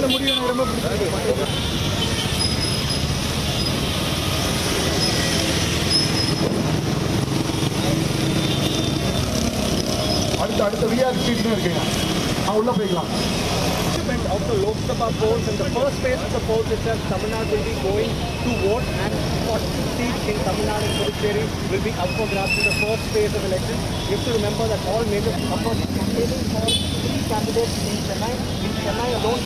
முடிவு எனக்கு ரொம்ப பிடிச்சிருக்கு அடுத்த அடுத்த விஆர் ஸ்ட்ரீட்னு இருக்குங்க நான் உள்ள போய்க்கலாம் participants of the Lok Sabha polls and the first phase of the polls itself, Tamil Nadu will be going to vote and 40 seats in Tamil Nadu and Puducherry will be up for grabs in the first phase of election. You have to remember that all major, of course, campaigning for three candidates in Chennai. In Chennai alone,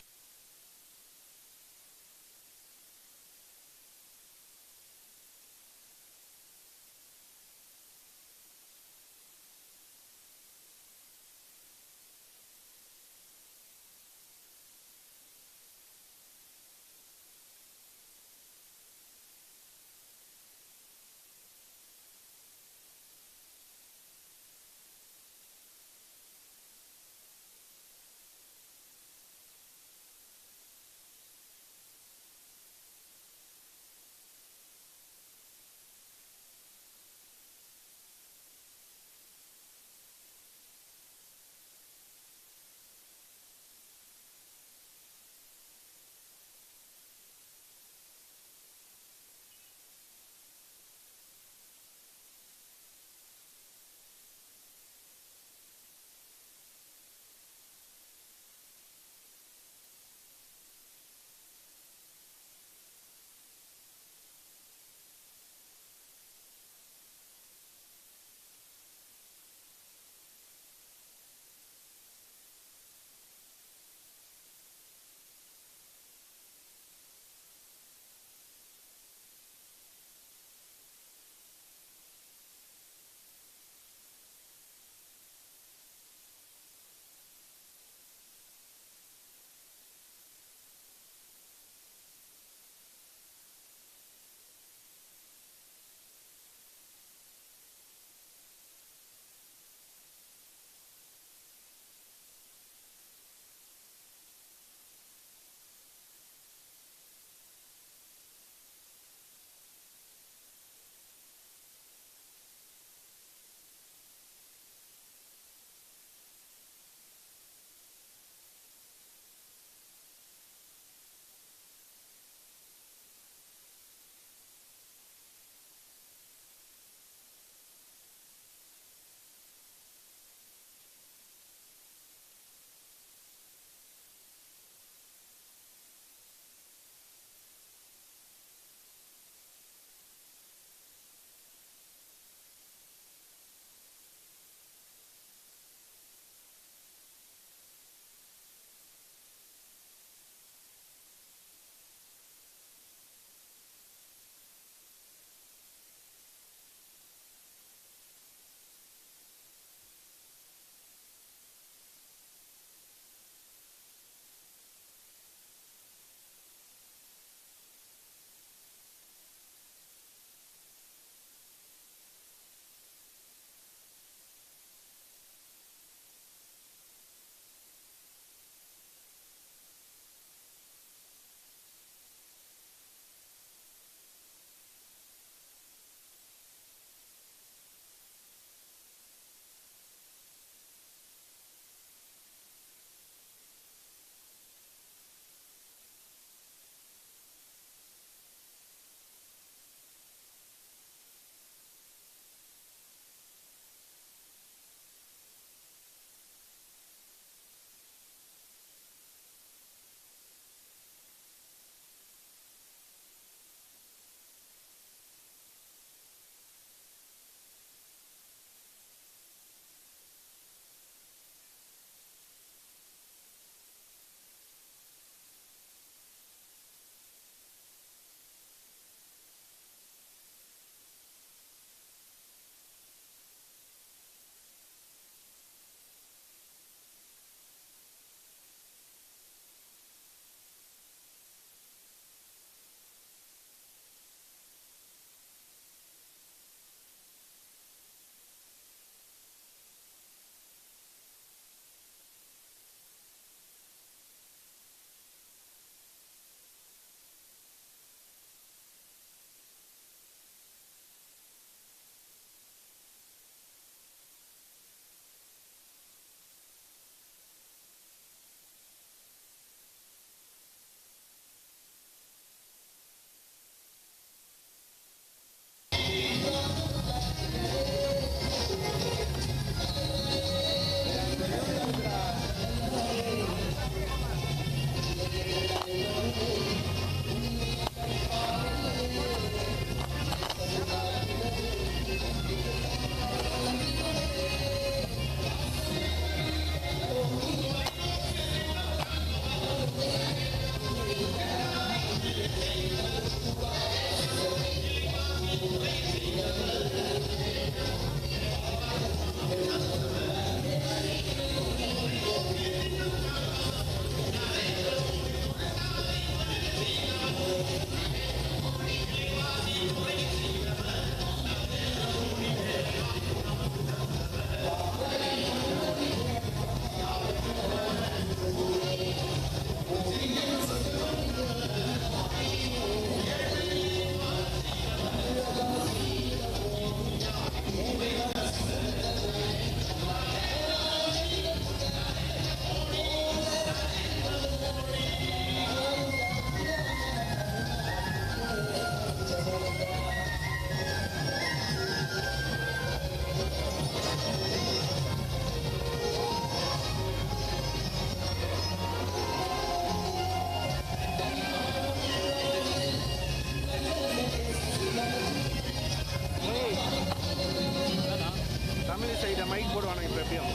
side mic போடுவானுங்க இப்போ எப்பயும்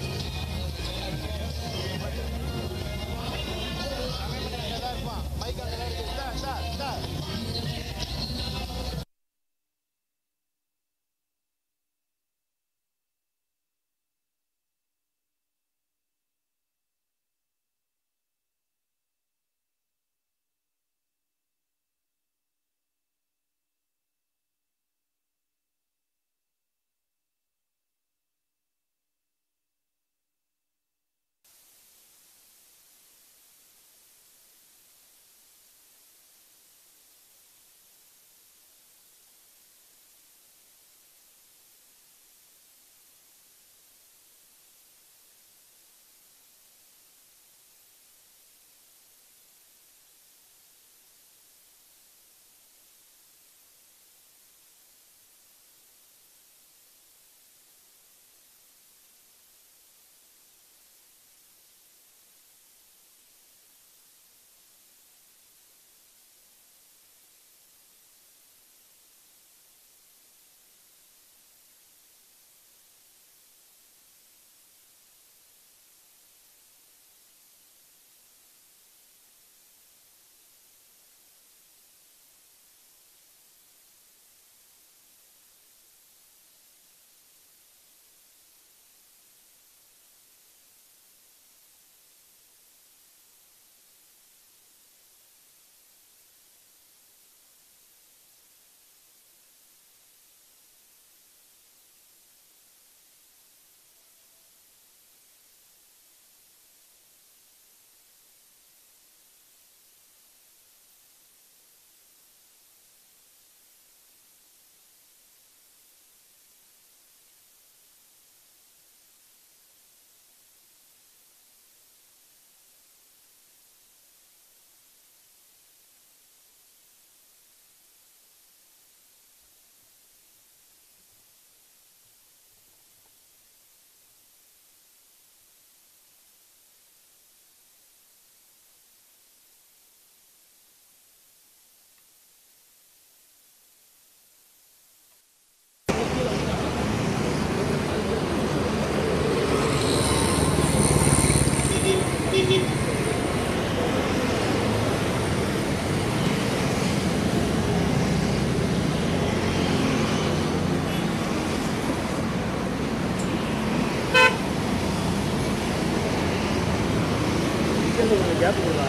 கொஞ்சம் gap கொடுடா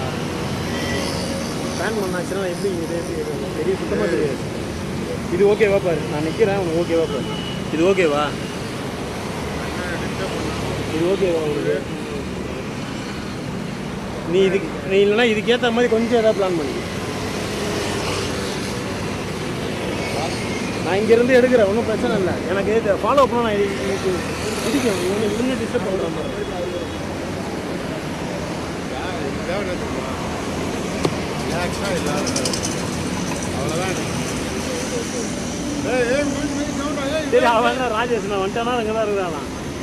fan பண்ணாச்சுன்னா எப்படி இது எப்படி இருக்கும்? பெரிய சுத்தமாக தெரியாது இது ஓகேவா பாரு நான் நிற்கிறேன் உனக்கு ஓகேவா பாரு இது ஓகேவா இது ஓகேவா உங்களுக்கு நீ இதுக்கு நீ இல்லைன்னா இதுக்கேற்ற மாதிரி கொஞ்சம் ஏதாவது பிளான் பண்ணி நான் இங்கேருந்து எடுக்கிறேன் ஒன்றும் பிரச்சனை இல்லை எனக்கு இது ஃபாலோ பண்ண நான் இது- எனக்கு பிடிக்கும் இவங்க இவங்க டிஸ்டர்ப் பண்ணுற மாதிரி சரி அவன் தான் ராஜேஷ் நான் வந்துட்டானா அங்கே தான் இருக்கிறானா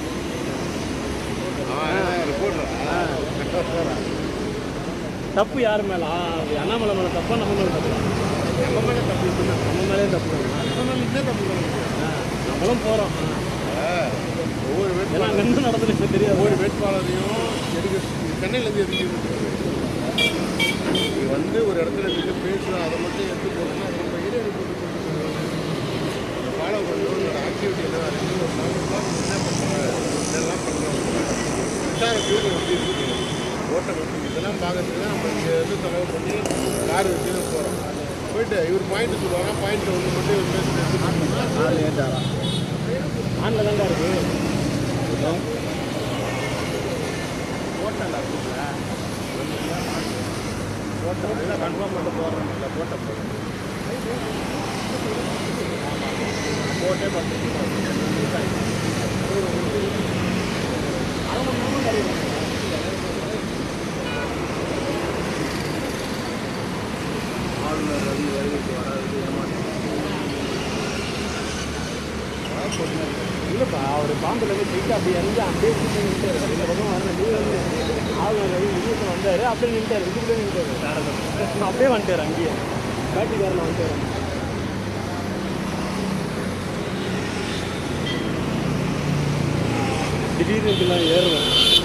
தப்பு யார் மேல ஆ, அது அண்ணாமலை மேலே தப்பா நம்ம மேலே தப்பு நம்ம மேலே தப்பு இருக்குன்னா நம்ம மேலே தப்பு ஆ, நம்மளும் போகிறோம் ஒவ்வொரு ஏன்னா அங்கே என்ன நடந்தது எனக்கு தெரியாது ஒவ்வொரு வேட்பாளரையும் எடுக்க சென்னையிலேருந்து எடுக்க நீ வந்து ஒரு இடத்துல நின்று பேசுகிறோம் அதை மட்டும் எடுத்து போகணும்னா அது நம்ம ஏரியாவில் போட்டு ஃபாலோ பண்ணுறோம் என்னோட ஆக்டிவிட்டி என்ன இருக்கு ஒரு நாலு கிளாஸ் என்ன பண்ணுறேன் இதெல்லாம் பண்ணுறோம் விசாரத்துக்கு எப்படி இருக்குது ஓட்டம் எப்படி இதெல்லாம் பார்க்கறதுக்கு தான் நம்ம இங்கே இருந்து செலவு பண்ணி கார் வச்சு போகிறோம் போயிட்டு இவர் பாயிண்ட் சொல்லுவாங்க பாயிண்ட் ஒன்று மட்டும் இவர் பேசி எடுத்து ஆள் ஏட்டாரா ஆனில் தான்டா இருக்கு ஓட்டல ஓட்டம் கன்ஃபார்ம் பண்ணி போடுறோம் இல்லை போட்ட போடுறோம் போட்டே ஆளுநர் ரவி வருகைக்கு வராது இல்லைப்பா அவர் பாம்பில் இருந்து போயிட்டு அப்படி இறங்கி அப்படியே சுற்றி நின்ட்டாரு இந்த பக்கம் வர நீ வந்து ஆளுநர் ரவி நியூஸில் வந்தார் அப்படியே நின்ட்டார் இதுக்குள்ளே நின்ட்டார் அப்படியே வந்துட்டார் அங்கேயே காட்டிக்காரில் வந்துட்டார் திடீர்னு இப்படிலாம் ஏறுவேன்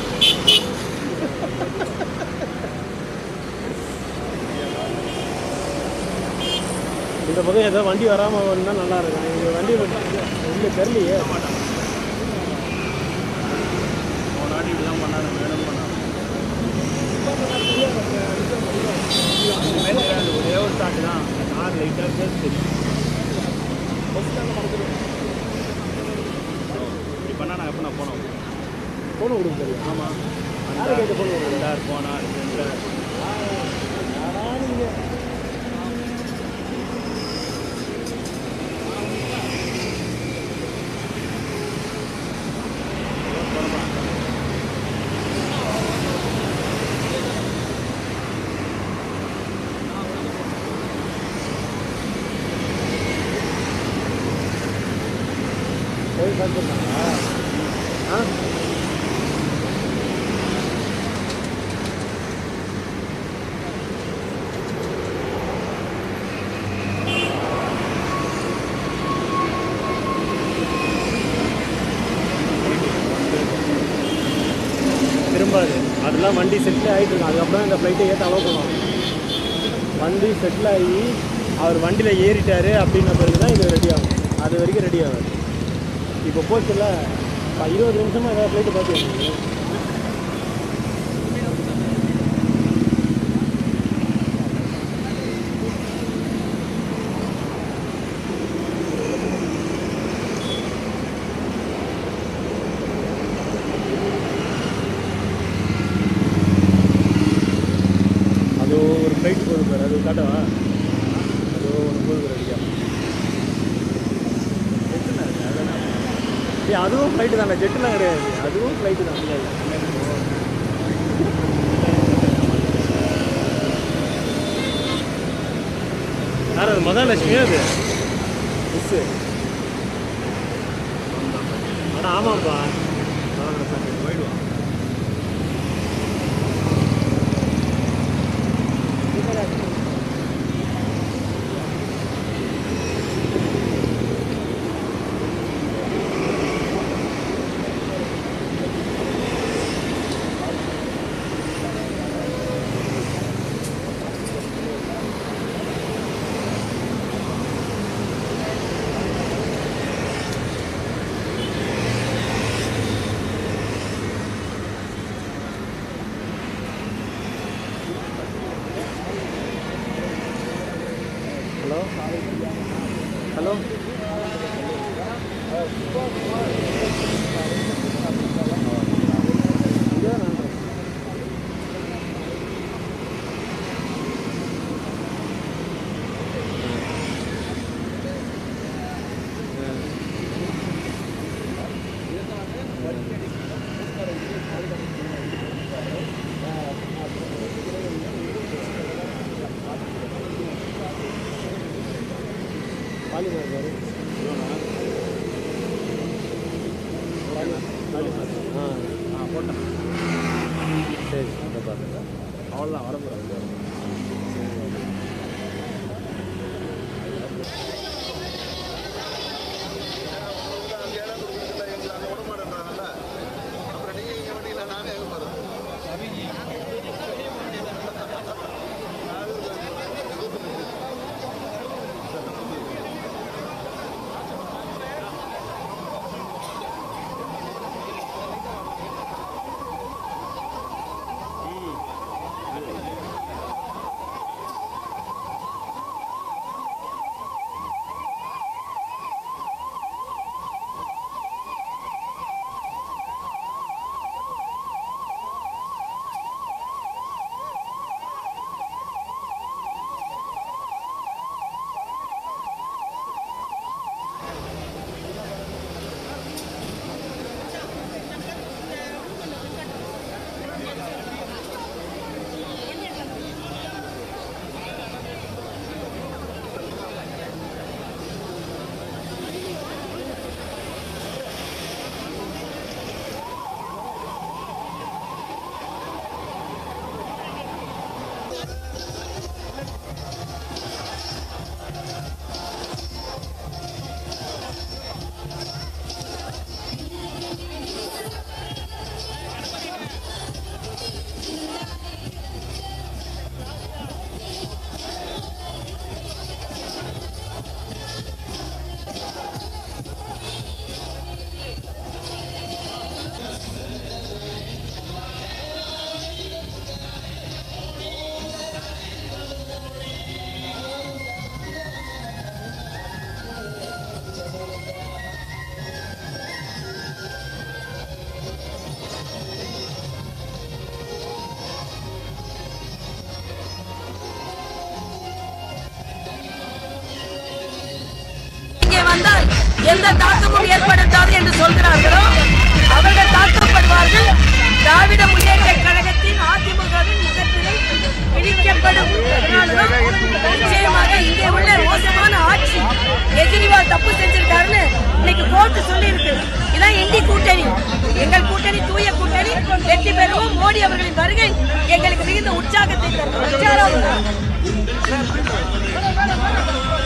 இந்த பக்கம் ஏதோ வண்டி வராமல் வந்தால் நல்லா இருக்கும் இங்கே வண்டி இங்கே தெரியலையே நாடி இப்படிலாம் பண்ணாங்க மேடம் பண்ணாங்க ஒரே ஒரு ஸ்டார்ட் தான் கார் லைட்டாக பேச தெரியும் இப்படி பண்ணா நான் எப்போ நான் போனோம் ஃபோனை கொடுக்க தெரியும் ஆமாம் யாருக்கு கேட்ட ஃபோன் கொடுக்க ரெண்டாயிரம் போனார் ரெண்டாயிரம் போய் பார்த்துருந்தாங்களா ஆ திரும்பாது அதெல்லாம் வண்டி செட்டில் ஆகிட்டு இருக்கும் அதுக்கப்புறம் இந்த ஃப்ளைட்டை ஏற்ற அலோவ் பண்ணுவாங்க வண்டி செட்டில் ஆகி அவர் வண்டியில் ஏறிட்டாரு அப்படின்ன பிறகு தான் இது ரெடி ஆகும் அது வரைக்கும் ரெடி ஆகாது இப்போ போச்சுல இப்போ இருபது நிமிஷமாக ஏதாவது ஃப்ளைட்டு பார்த்து அது ஒரு ஃப்ளைட் போகுது பாரு அது காட்டவா அது ஒன்று போகுது ரெடியாக ஏய் அதுவும் ஃப்ளைட்டு தானே ஜெட்டுலாம் கிடையாது அதுவும் ஃப்ளைட்டு தான் யார் அது மகாலட்சுமியா அது மிஸ்ஸு ஆனால் ஆமாப்பா போயிடுவான் ஹலோ ஹலோ பாலிமர் பாரு பாலிமர் ஆ ஆ போட்டேன் சரி அதை பாருங்க அவ்வளோதான் வரக்கூடாது எந்த தாக்கமும் ஏற்படுத்தாது என்று சொல்கிறார்களோ அவர்கள் தாக்கப்படுவார்கள் திராவிட முன்னேற்ற கழகத்தின் அதிமுகவின் முகத்திலே இழிக்கப்படும் அதனாலதான் நிச்சயமாக இங்கே உள்ள மோசமான ஆட்சி கெஜ்ரிவால் தப்பு செஞ்சிருக்காருன்னு இன்னைக்கு கோர்ட்டு சொல்லி இருக்கு இதான் இந்தி கூட்டணி எங்கள் கூட்டணி தூய கூட்டணி வெற்றி பெறுவோம் மோடி அவர்களின் வருகை எங்களுக்கு மிகுந்த உற்சாகத்தை தரும் உற்சாகம்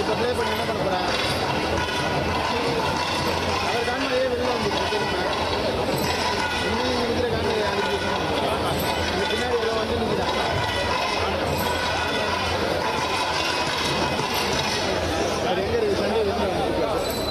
இப்போ ப்ளே பண்ணி என்ன பண்ண போகிறேன் அவர் காண்மையே வெளில வந்துருக்கு தெரியுமா இன்னும் இங்கே இருக்கிற காண்மையை அனுப்பி இங்கே பின்னாடி எல்லாம் வந்து நிற்கிறான் அது எங்கே இருக்குது சண்டே வெளில வந்துருக்கு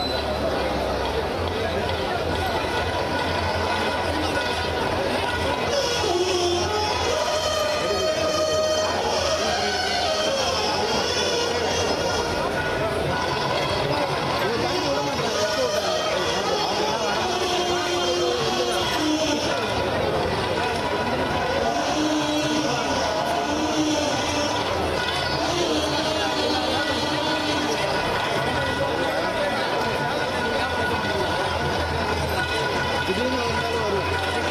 திடீர்னு வந்தாலும் வரும்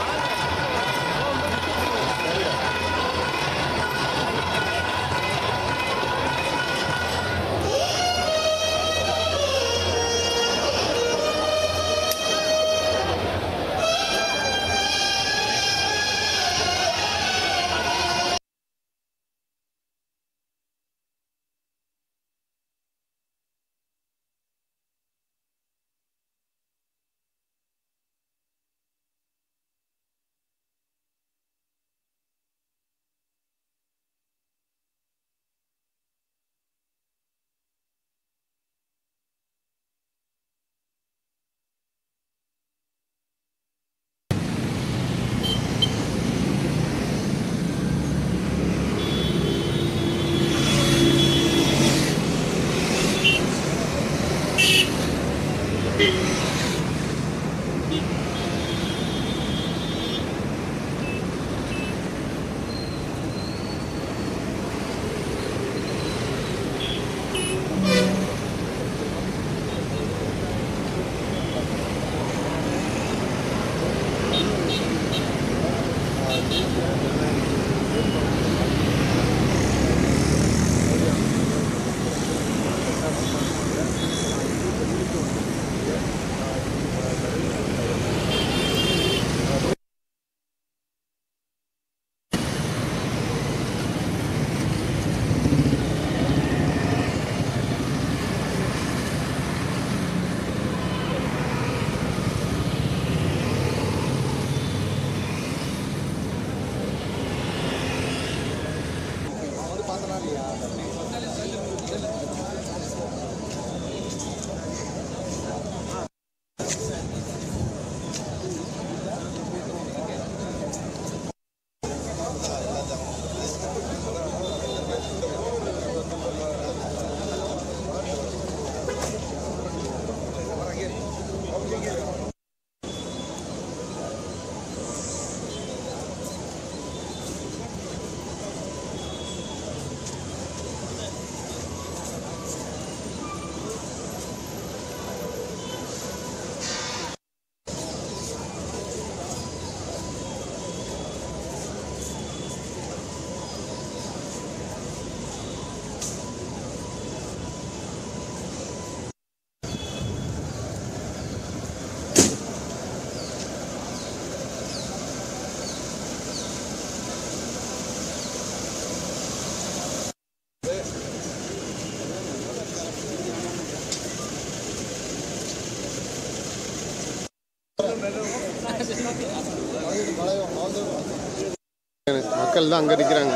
மக்கள் தான் அங்கே நிற்கிறாங்க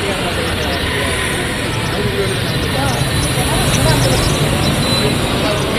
ஆ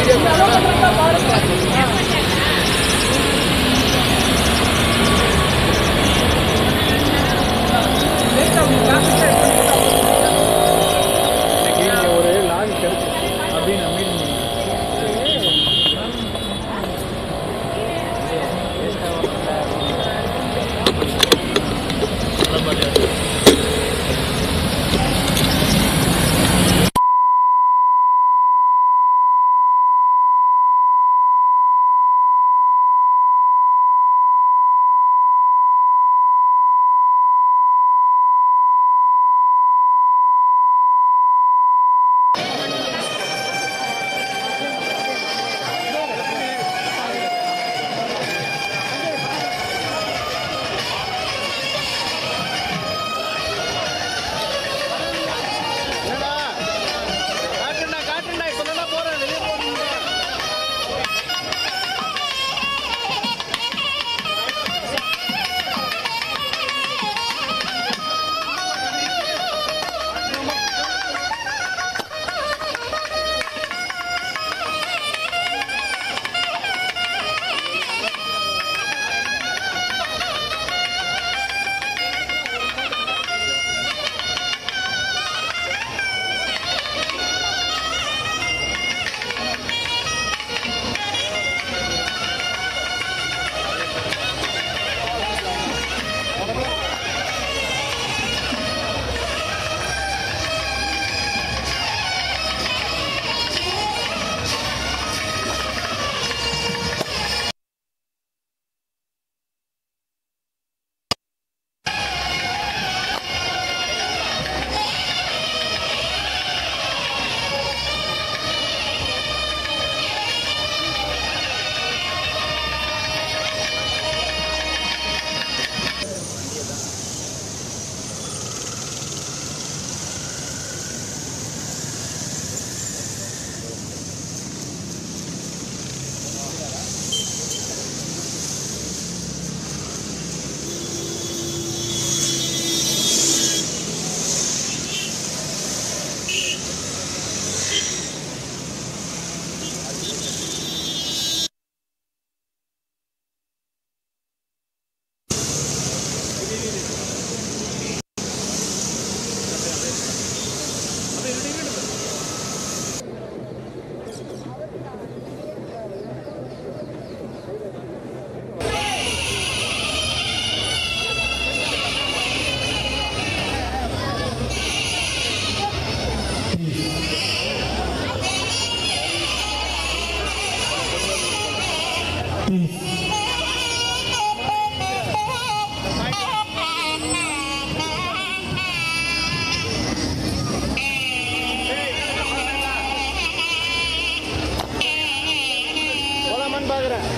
போலாமான்னு பார்க்குறேன்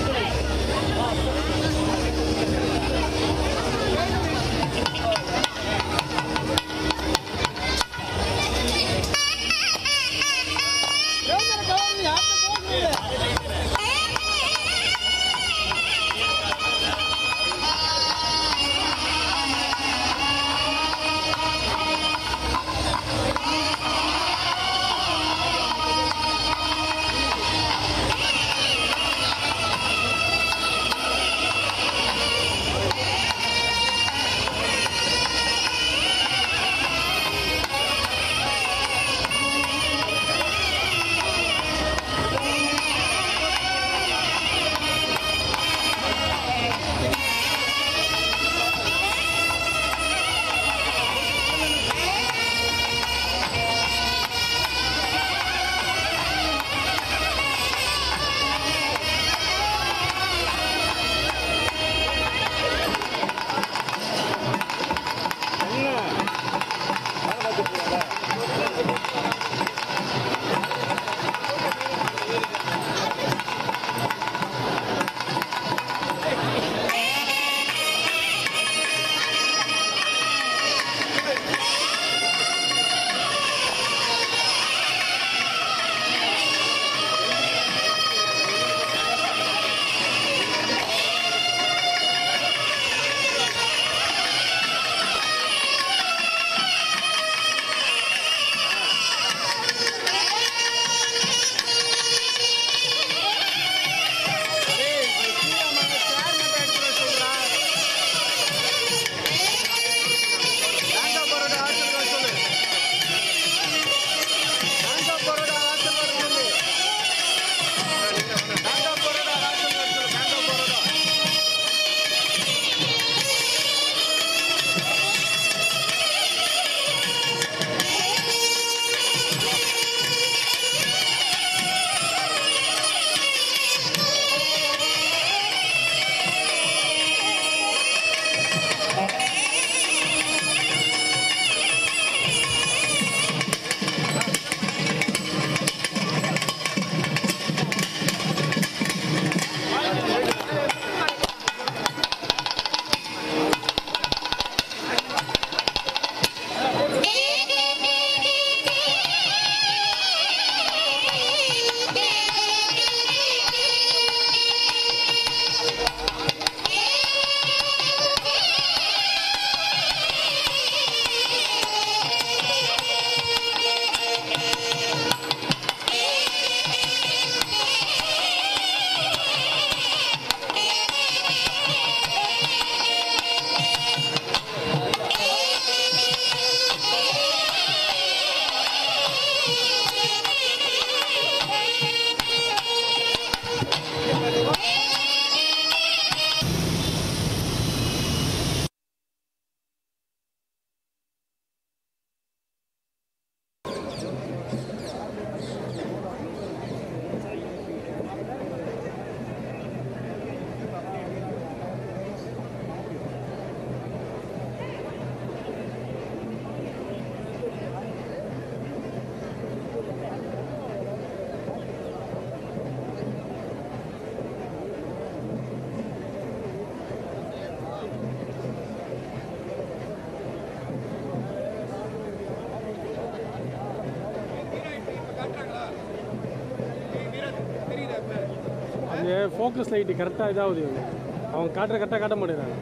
அந்த ஃபோக்கஸ் லைட்டு கரெக்டாக இதாகுது இவங்க அவங்க காட்டுற கரெக்டாக காட்ட மாட்டேங்கிறாங்க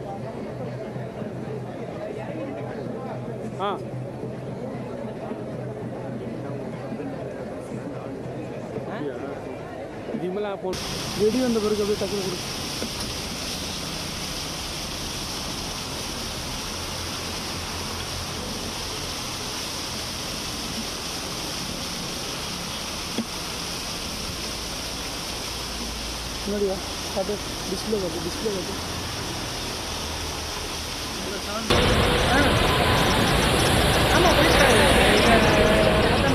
ஆ அப்படியா? இதுக்கு மேலே போ வெடி வந்த பிறகு அப்படியே டக்குனு கொடு முன்னாடியா காட்டு டிஸ்பிளே காட்டு டிஸ்பிளே காட்டு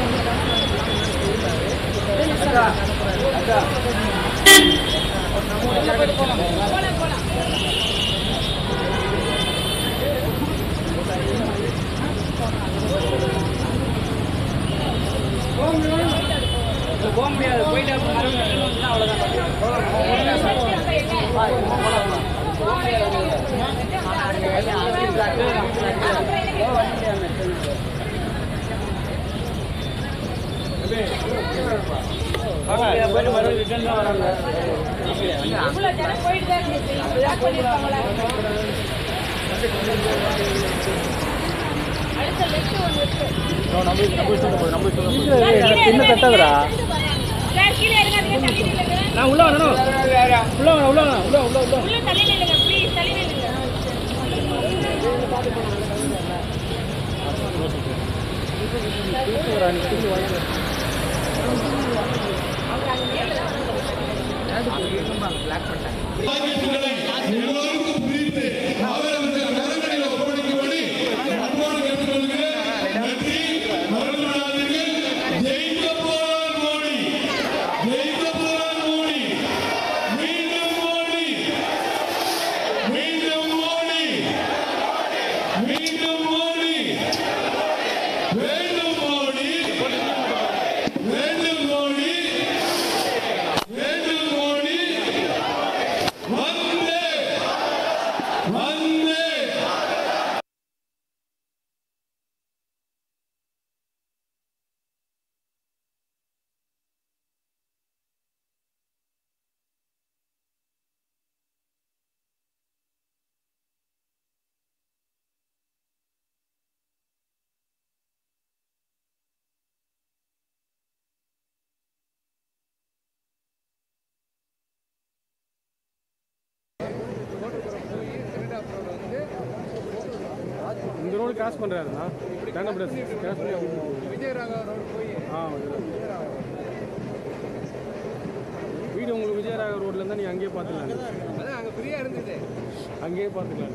ஆமா போக முடியாது போயிட்டு போயிட்டு மறுபடியும் ரிட்டர்ன் தான் வராங்க இவ்வளவு ஜனம் போயிட்டு தான் இருந்துச்சு ஸ்டார்ட் பண்ணிருப்பாங்களா அடுத்த லெஃப்ட் ஒன்று இருக்கு என்ன தட்டதுரா சார் கீழே இறங்காதீங்க தள்ளி நில்லுங்க நான் உள்ள வரணும் உள்ள வரணும் உள்ள வரணும் உள்ள உள்ள உள்ள உள்ள தள்ளி நில்லுங்க ப்ளீஸ் தள்ளி நில்லுங்க எல்லோருக்கும் பிரித்து அவரவர்கள் கரங்களில் ஒப்படைக்கும்படி அன்போடு கேட்டுக்கொள்கிறேன் நன்றி மறந்துவிடாதீர்கள் ஜெயிக்க போறார் மோடி ஜெயிக்க போறார் மோடி மீண்டும் மோடி மீண்டும் மோடி மீண்டும் மோடி வேண்டும் மோடி வேண்டும் மோடி வேண்டும் மோடி வந்தே வந்தே இந்த ரோடு கிராஸ் பண்ணுறாருண்ணா டேன் பிரஸ் கிராஸ் பண்ணி விஜயராகவ ரோடு போய் ஆ வீடு உங்களுக்கு விஜயராக ரோட்ல இருந்தால் நீங்கள் அங்கேயே பார்த்துக்கலாம் அதான் அங்கே ஃப்ரீயாக இருந்தது அங்கேயே பார்த்துக்கலாம்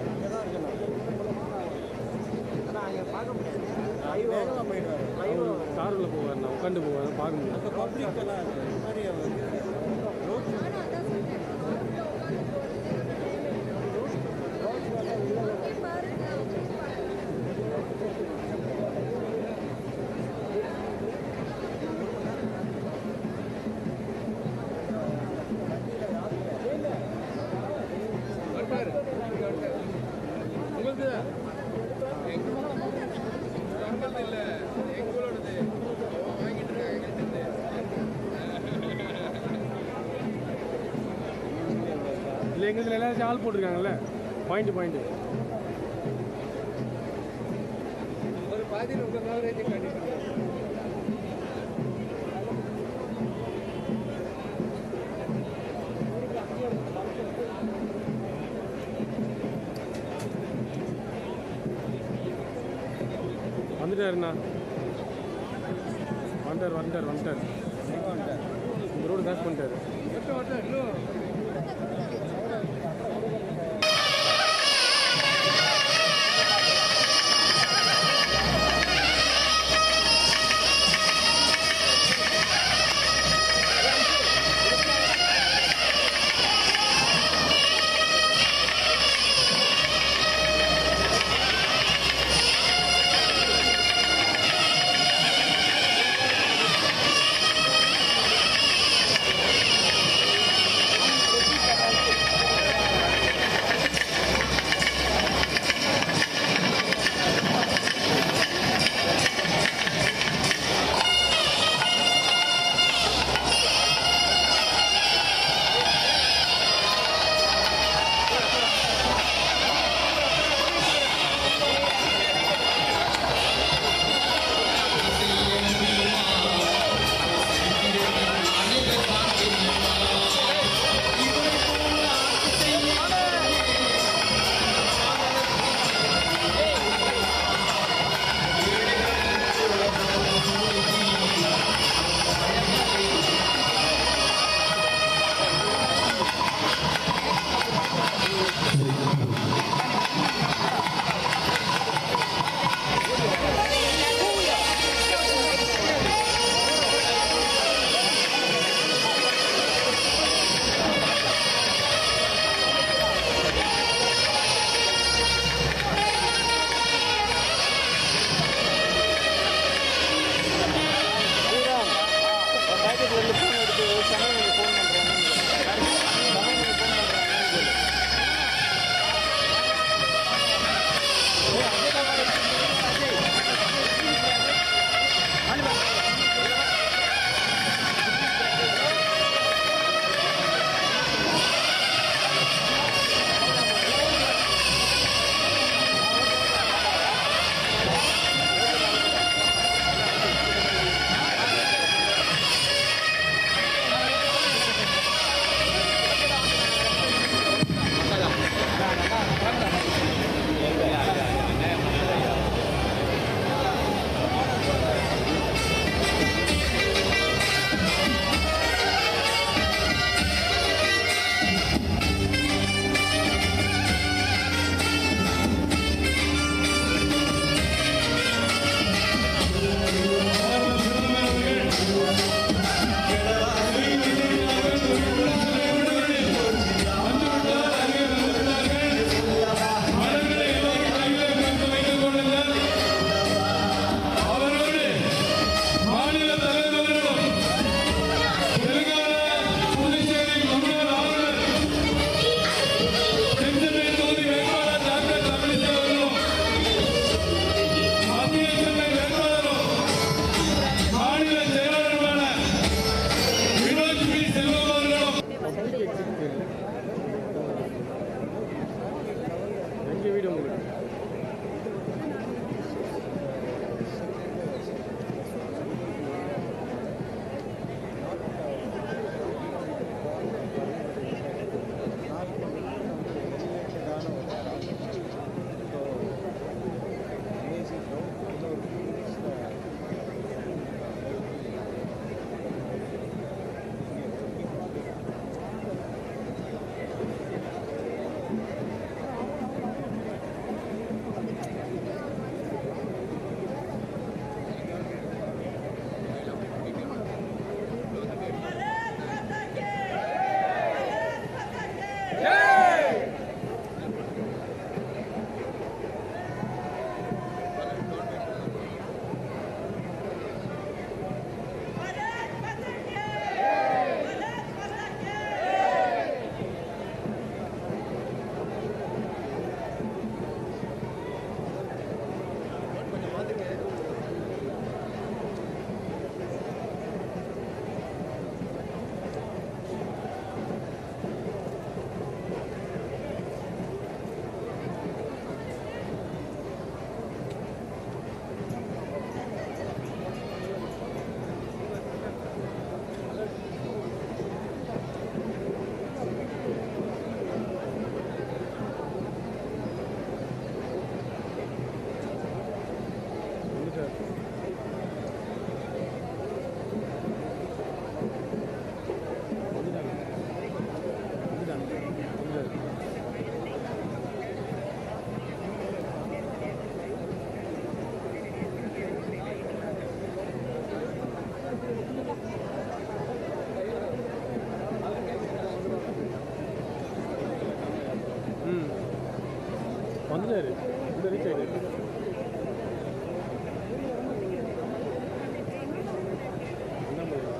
காரில் போவார் நான் உட்காந்து போவார் பார்க்க முடியாது உங்களுக்கு இல்லை எங்களோடது வாங்கிட்டு இருக்காங்க இல்லை எங்களுக்கு எல்லாரும் ஆள் போட்டிருக்காங்கல்ல பாயிண்ட் பாயிண்ட் ஒரு பாதியில் உங்கள் கவரேஜ் காட்டிட்டு வந்துட்டாருண்ணா வந்துட்டார் வந்துட்டார் வந்துட்டார் இந்த ரோடு கிராஸ் பண்ணிட்டாரு மட்டும் மட்டும் இன்னும் வந்தே வந்துட்டாரு இந்த ரீச் ஆகிட்டாரு என்ன பண்ணுறது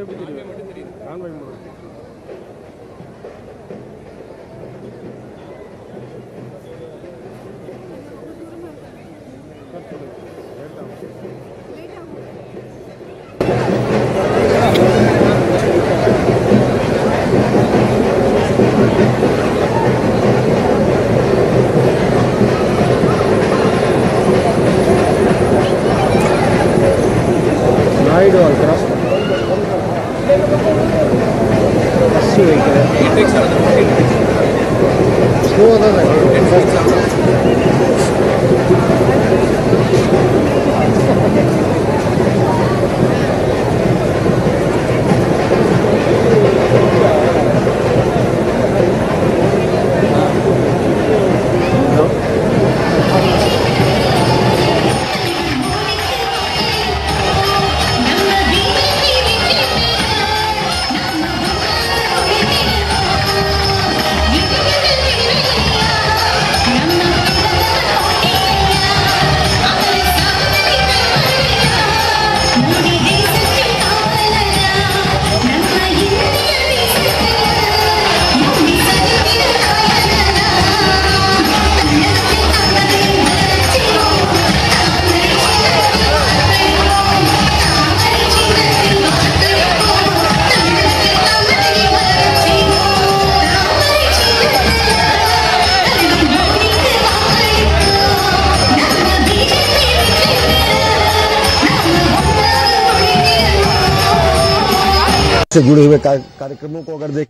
எப்படி தெரியுது கான்வாய் மூலம் நாயுடு கிராஸ் பஸ் வைக்கிறேன் ஸ்லோவாக தான் से जुड़े हुए का- कार्यक्रमों को अगर देख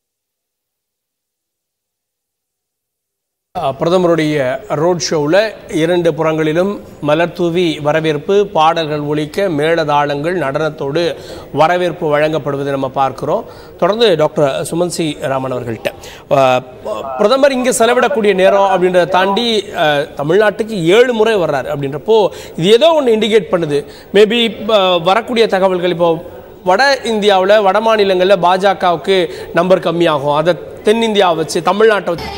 பிரதமருடைய ரோட் ஷோவில் இரண்டு புறங்களிலும் மலர் தூவி வரவேற்பு பாடல்கள் ஒலிக்க மேளதாளங்கள் நடனத்தோடு வரவேற்பு வழங்கப்படுவதை நம்ம பார்க்கிறோம் தொடர்ந்து டாக்டர் சுமன் சி ராமன் அவர்கள்ட்ட அஹ், பிரதமர் இங்கே செலவிடக்கூடிய நேரம் அப்படின்றத தாண்டி அஹ், தமிழ்நாட்டுக்கு ஏழு முறை வர்றாரு அப்படின்றப்போ இது ஏதோ ஒன்று இண்டிகேட் பண்ணுது மேபி வரக்கூடிய தகவல்கள் இப்போ வட இந்தியாவில் வட மாநிலங்களில் பாஜகவுக்கு நம்பர் கம்மியாகும் அதை தென்னிந்தியாவை வச்சு தமிழ்நாட்டை வச்சு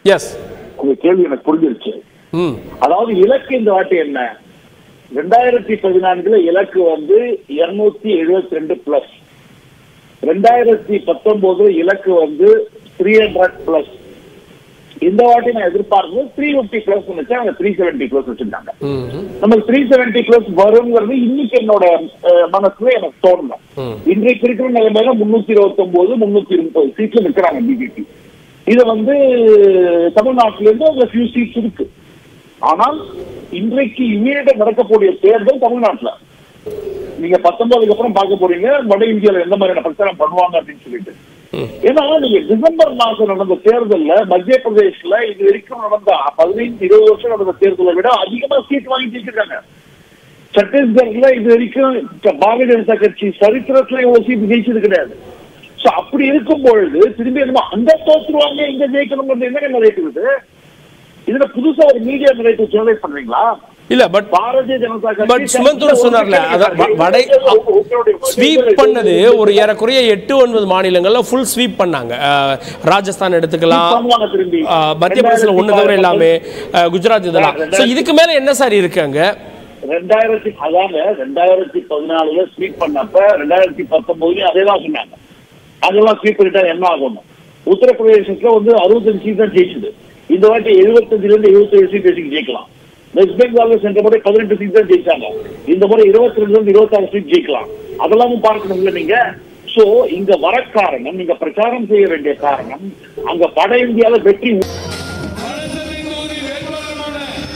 எஸ் உங்க கேள்வி எனக்கு புரிஞ்சிருச்சு ம் அதாவது இலக்கு இந்த வாட்டி என்ன ரெண்டாயிரத்தி பதினான்குல இலக்கு வந்து இருநூத்தி எழுபத்தி ரெண்டு பிளஸ் ரெண்டாயிரத்தி பத்தொன்பது இலக்கு வந்து த்ரீ ஹண்ட்ரட் பிளஸ் இந்த வாட்டி நான் எதிர்பார்த்தது த்ரீ பிப்டி பிளஸ் வச்சு அவங்க த்ரீ செவன்டி பிளஸ் வச்சிருந்தாங்க ம் நமக்கு த்ரீ செவன்டி பிளஸ் வருங்கிறது இன்னைக்கு என்னோட அஹ், மனசுல எனக்கு தோணல ம். இன்றைக்கு இருக்கிற நிலைமையில முன்னூத்தி இருபத்தி ஒன்பது முன்னூத்தி முப்பது சீட்ல நிக்கிறாங்க பிஜேபி இது வந்து தமிழ்நாட்டில இருந்து அந்த ஃபியூ சீட்ஸ் இருக்கு ஆனால் இன்றைக்கு இமீடியட்டா நடக்கக்கூடிய தேர்தல் தமிழ்நாட்டுல நீங்க பத்தொன்பதுக்கு அப்புறம் பார்க்க போறீங்க வட இந்தியால எந்த மாதிரியான பிரச்சாரம் பண்ணுவாங்க அப்படின்னு சொல்லிட்டு ஏன்னா நீங்க டிசம்பர் மாசம் நடந்த தேர்தல்ல மத்திய பிரதேஷ்ல இது வரைக்கும் நடந்த பதினைந்து இருபது வருஷம் நடந்த தேர்தலை விட அதிகமா சீட் வாங்கி ஜெயிச்சிருக்காங்க சத்தீஸ்கர்ல இது வரைக்கும் க- பாரதிய ஜனதா கட்சி சரித்திரத்துல இவ்வளவு சீட் ஜெயிச்சது கிடையாது சோ அப்படி இருக்கும் பொழுது திரும்பி என்னமோ அங்க தோத்துருவாங்க இங்க ஜெயிக்கணுங்கிறது என்ன நரேட்டிவ் இது இதுல புதுசா ஒரு மீடியா நரேட்டிவ் ஜெனரேட் பண்றீங்களா இல்ல பட் பாரதிய ஜனதா கட்சி பட் சுமந்தூர் சொன்னார்ல அதான் வ- வடை ஸ்வீப் பண்ணது ஒரு ஏறக்குறைய எட்டு ஒன்பது மாநிலங்கள்ல ஃபுல் ஸ்வீப் பண்ணாங்க அஹ், ராஜஸ்தான் எடுத்துக்கலாம் பண்ணுவாங்க திரும்பி அஹ், மத்திய பிரதேசல ஒண்ணு தவிர எல்லாமே அஹ், குஜராத் இதெல்லாம் ஸோ இதுக்கு மேல என்ன சார் இருக்கு அங்க ரெண்டாயிரத்தி அதாங்க ரெண்டாயிரத்தி பதினாலுல ஸ்வீப் பண்ணப்ப ரெண்டாயிரத்தி பத்தொன்பதுலயும் அதே தான் சொன்னாங்க அதெல்லாம் ஸ்வீப் பண்ணிட்டா என்ன ஆகும் உத்தரப்பிரதேசத்துல வந்து அறுபத்தஞ்சு சீட் தான் ஜெயிச்சது இந்த வாட்டி எழுபத்தஞ்சுல இருந்து எழுபத்தேழு சீட் வரைக்கும் ஜெயிக்கலாம் வெஸ்ட் பெங்கால்ல சென்ற முறை பதினெட்டு சீட் தான் ஜெயிச்சாங்க இந்த முறை இருபத்தி ரெண்டுல இருந்து இருபத்தாறு சீட் ஜெயிக்கலாம் அதெல்லாமும் பார்க்கணும்ல நீங்க சோ இங்க வர காரணம் நீங்க பிரச்சாரம் செய்ய வேண்டிய காரணம் அங்க வட இந்தியால வெற்றி அரசரின் தொகுதி வேட்பாளருமான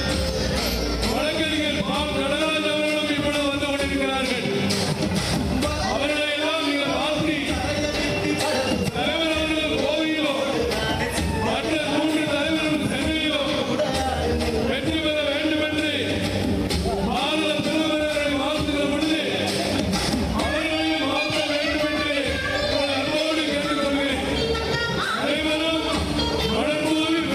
வழக்கறிஞர் பாம் நடராஜ் அவர்களும் இப்பொழுது வந்து கொண்டிருக்கிறார்கள் அவர்களை எல்லாம் நீங்கள் வாழ்த்தி தலைவர் அவர்கள் கோவையிலோ மற்ற மூன்று தலைவரும் சென்னையிலோ வெற்றி பெற வேண்டும் என்று பாரத பிரதமரை வாழ்த்துகிற பொழுது அவர்களையும் வாழ்த்த வேண்டும் என்று உங்கள் அன்போடு கேட்டுக்கொள்கிறேன் அனைவரும் மலர்பூவி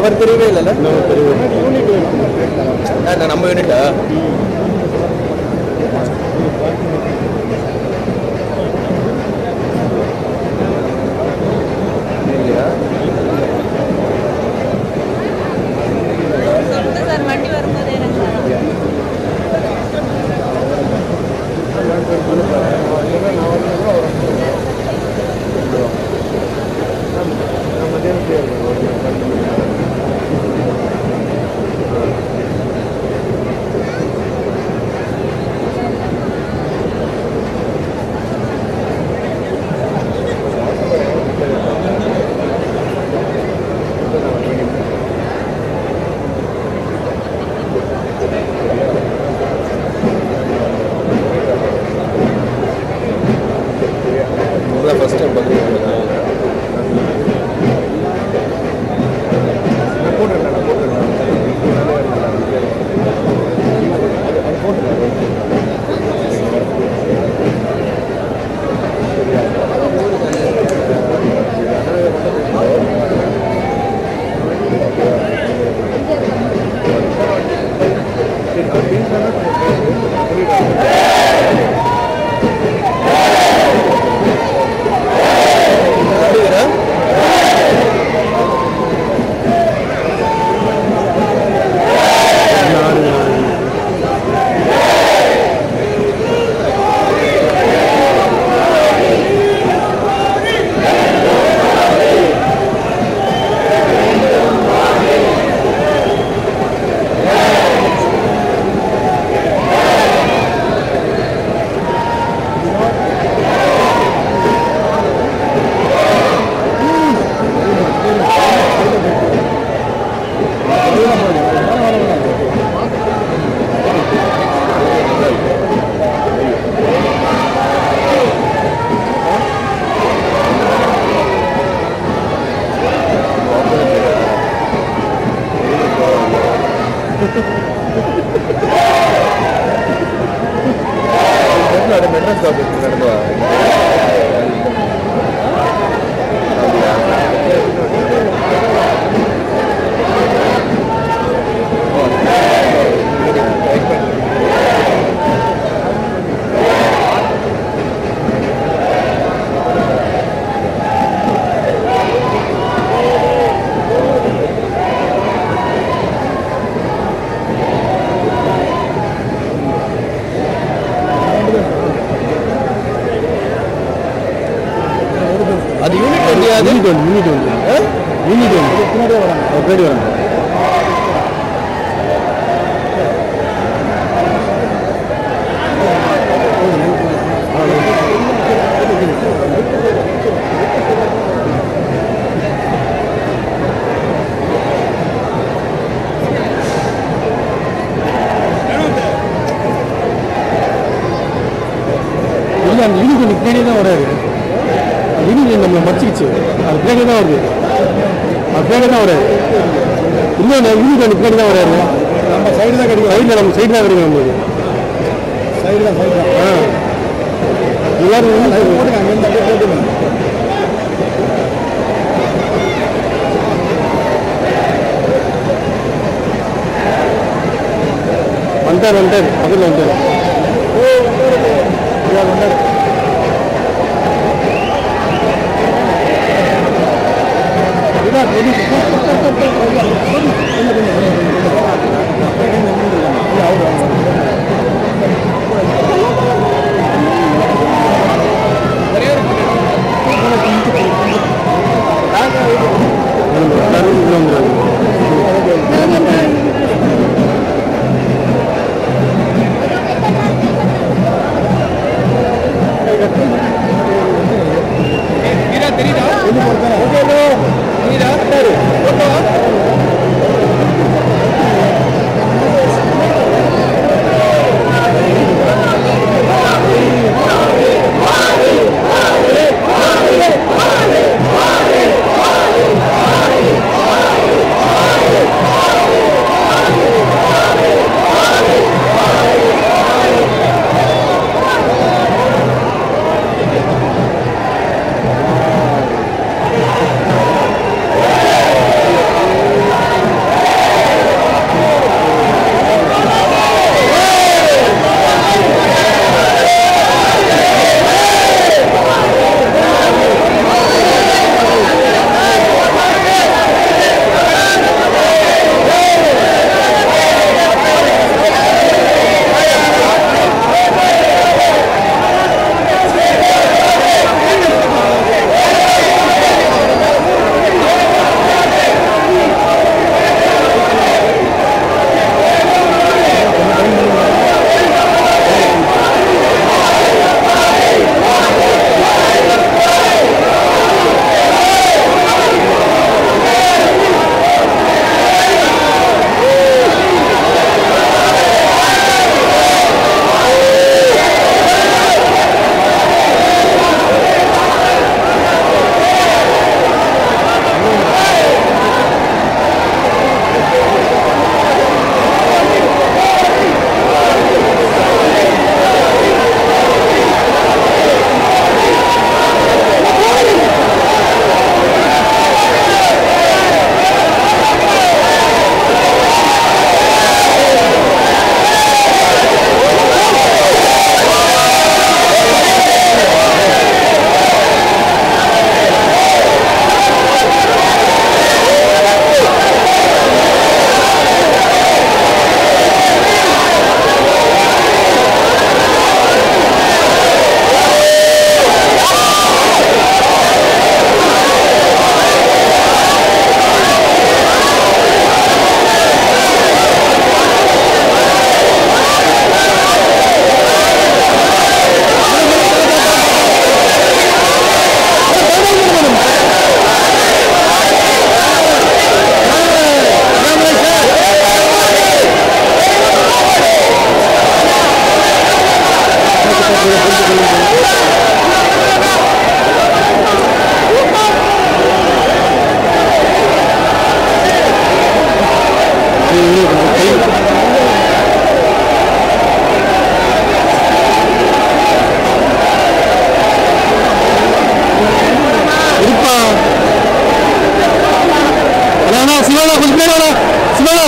அவர் தெரியவே இல்லைல்ல யார் நம்ம யூனிட்டா சார் வண்டி வரும்போது இறங்குறாங்க ஃபர்ஸ்ட் டைம் பார்க்குறீங்க மெட்ராஸ் ஆஃபீஸ் நடந்து அது யூனிட் வண்டியா அது யூனிட் ஒன்று யூனிட் ஒன்று யூனிட் ஒன்று பின்னாடியே வராங்க பின்னாடி வராங்க இல்லை அந்த யூனிட் ஒன்று பின்னாடியே தான் வராது யூனிட் நம்மளை மச்சிக்கிச்சு அது பின்னாடி தான் வருது அது பின்னாடி தான் வராது இல்லை அந்த யூனிட் ஒன்று பின்னாடி தான் வராது நம்ம சைடு தான் கிடைக்கும் சைடில் நம்ம சைடு தான் கிடைக்கும் நம்மளுக்கு சைடு தான் சைடு தான் ஆ எல்லாரும் போட்டுங்க அங்கேருந்து அப்படியே போட்டுங்க வந்துட்டார் வந்துட்டார் பக்கத்தில் வந்துட்டார் வந்தார் தெரியுதா தெரியுதா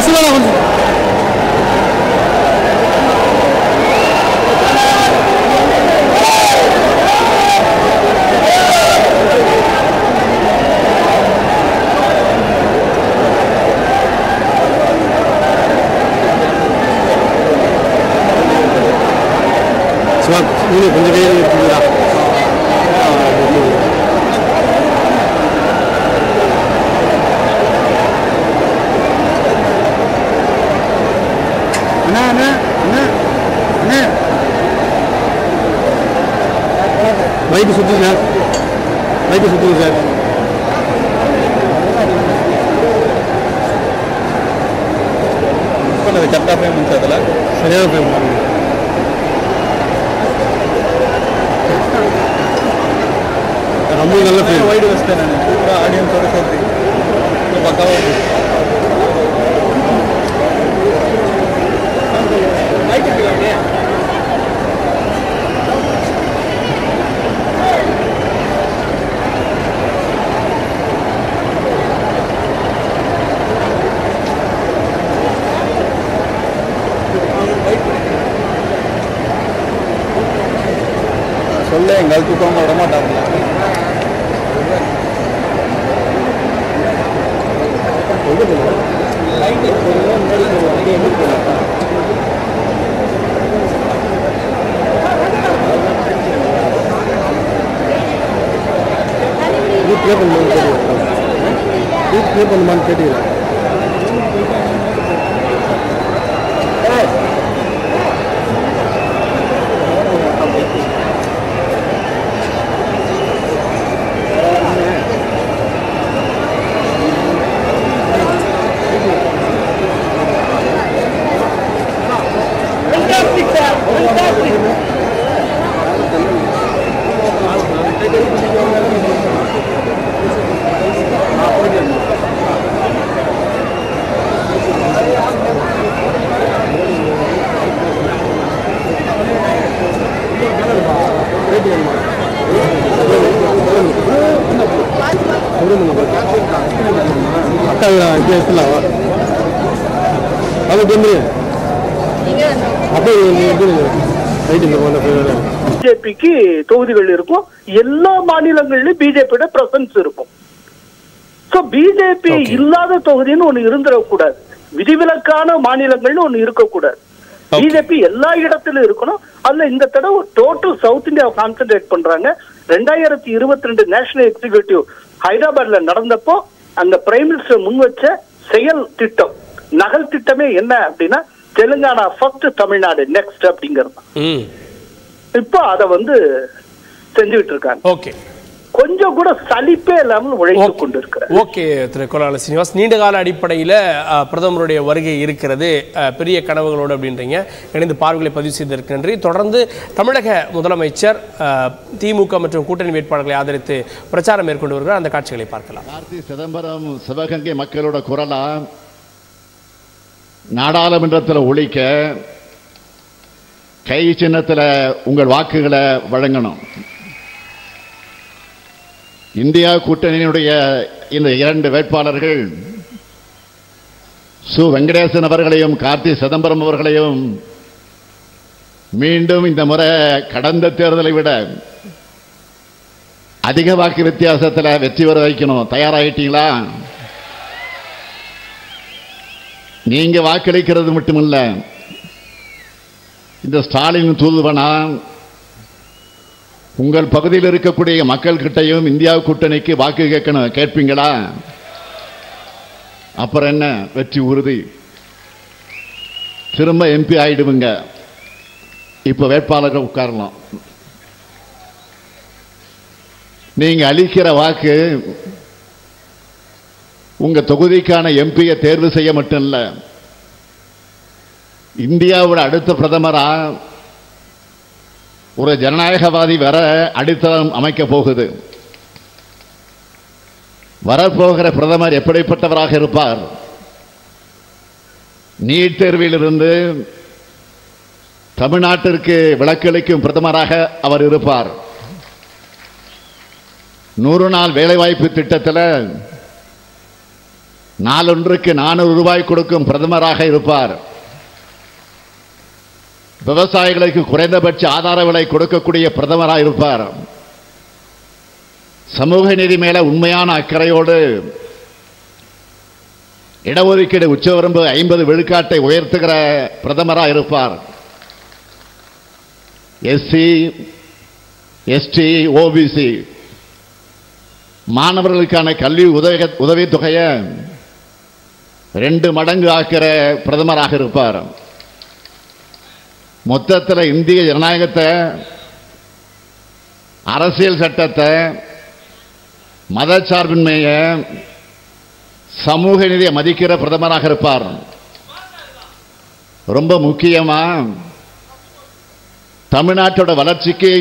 சிவனா வந்து சிவா நீங்க கொஞ்சம் கையில் இருக்குங்களா அண்ணா அண்ணா அண்ணா அண்ணா பைக்கு சுற்றுங்க சார் பைக்கு சுற்றுங்க சார் பண்ணது கரெக்டாக பேமெண்ட் அதில் சரியான பேமெண்ட் ரொம்ப நல்ல பேர் வைடு வச்சிட்டேன் நான் சூப்பராக ஆடியன்ஸோட சேர்த்து பக்காவாக இருக்கு சொல்ல எங்கள் தூக்கம் விட மாட்டாங்க ப்ளே பண்ணுமான்னு கேட்டு ப்ளே பண்ணுமான்னு கேட்டீங்களா அக்கா பேசலாம் அது வந்து அப்படியே ரைட்டு இந்த போன பேர் பிஜேபிக்கு தொகுதிகள் இருக்கும் எல்லா மாநிலங்களிலும் பிஜேபியோட பிரசன்ஸ் இருக்கும் சோ பிஜேபி இல்லாத தொகுதின்னு ஒண்ணு இருந்துடக்கூடாது விதிவிலக்கான மாநிலங்கள்னு ஒண்ணு இருக்கக்கூடாது பிஜேபி எல்லா இடத்திலும் இருக்கணும் அதுல இந்த தடவை டோட்டல் சவுத் இந்தியா கான்சென்ட்ரேட் பண்றாங்க ரெண்டாயிரத்தி இருபத்தி ரெண்டு நேஷனல் எக்ஸிகியூட்டிவ் ஹைதராபாத்ல நடந்தப்போ அந்த பிரைம் மினிஸ்டர் முன் வச்ச செயல் திட்டம் நகல் திட்டமே என்ன அப்படின்னா தெலுங்கானா ஃபர்ஸ்ட் தமிழ்நாடு நெக்ஸ்ட் அப்படிங்கிறது ம் இப்போ அத வந்து செஞ்சுட்டு இருக்காங்க ஓகே கொஞ்சம் கூட சலிப்பே இல்லாமல் உழைத்து கொண்டிருக்கிறார் ஓகே திரு கொலால சீனிவாஸ் நீண்ட கால அடிப்படையில் பிரதமருடைய வருகை இருக்கிறது அஹ், பெரிய கனவுகளோடு அப்படின்றீங்க இணைந்து பார்வைகளை பதிவு செய்ததற்கு நன்றி தொடர்ந்து தமிழக முதலமைச்சர் அஹ், திமுக மற்றும் கூட்டணி வேட்பாளர்களை ஆதரித்து பிரச்சாரம் மேற்கொண்டு வருகிறார் அந்த காட்சிகளை பார்க்கலாம் கார்த்தி சிதம்பரம் சிவகங்கை மக்களோட குரலா நாடாளுமன்றத்தில் ஒழிக்க கை சின்னத்தில் உங்கள் வாக்குகளை வழங்கணும் இந்தியா கூட்டணியினுடைய இந்த இரண்டு வேட்பாளர்கள் சு வெங்கடேசன் அவர்களையும் கார்த்தி சிதம்பரம் அவர்களையும் மீண்டும் இந்த முறை கடந்த தேர்தலை விட அதிக வாக்கு வித்தியாசத்தில் வெற்றி பெற வைக்கணும் தயாராகிட்டீங்களா நீங்க வாக்களிக்கிறது மட்டுமில்ல இந்த ஸ்டாலின் தூதுவனா உங்கள் பகுதியில் இருக்கக்கூடிய மக்கள் கிட்டையும் இந்தியா கூட்டணிக்கு வாக்கு கேட்கணும் கேட்பீங்களா அப்புறம் என்ன வெற்றி உறுதி திரும்ப எம்பி ஆயிடுவீங்க இப்ப வேட்பாளர்கள் உட்காரலாம் நீங்க அளிக்கிற வாக்கு உங்க தொகுதிக்கான எம்பியை தேர்வு செய்ய மட்டும் இல்ல இந்தியாவோட அடுத்த பிரதமரா ஒரு ஜனநாயகவாதி வர அடித்தளம் அமைக்க போகுது வரப்போகிற பிரதமர் எப்படிப்பட்டவராக இருப்பார் நீட் தேர்விலிருந்து தமிழ்நாட்டிற்கு விளக்களிக்கும் பிரதமராக அவர் இருப்பார் நூறு நாள் வேலைவாய்ப்பு திட்டத்தில் நாளொன்றுக்கு நானூறு ரூபாய் கொடுக்கும் பிரதமராக இருப்பார் விவசாயிகளுக்கு குறைந்தபட்ச ஆதார விலை கொடுக்கக்கூடிய பிரதமராக இருப்பார் சமூக நீதி மேல உண்மையான அக்கறையோடு இடஒதுக்கீடு உச்சவரம்பு ஐம்பது விழுக்காட்டை உயர்த்துகிற பிரதமராக இருப்பார் எஸ்சி எஸ்டி ஓபிசி மாணவர்களுக்கான கல்வி உதவி உதவித்தொகையை ரெண்டு மடங்கு ஆக்கிற பிரதமராக இருப்பார் மொத்தத்தில் இந்திய ஜனநாயகத்தை அரசியல் சட்டத்தை மதச்சார்பின்மையை சமூக நீதியை மதிக்கிற பிரதமராக இருப்பார் ரொம்ப முக்கியமா தமிழ்நாட்டோட வளர்ச்சிக்கு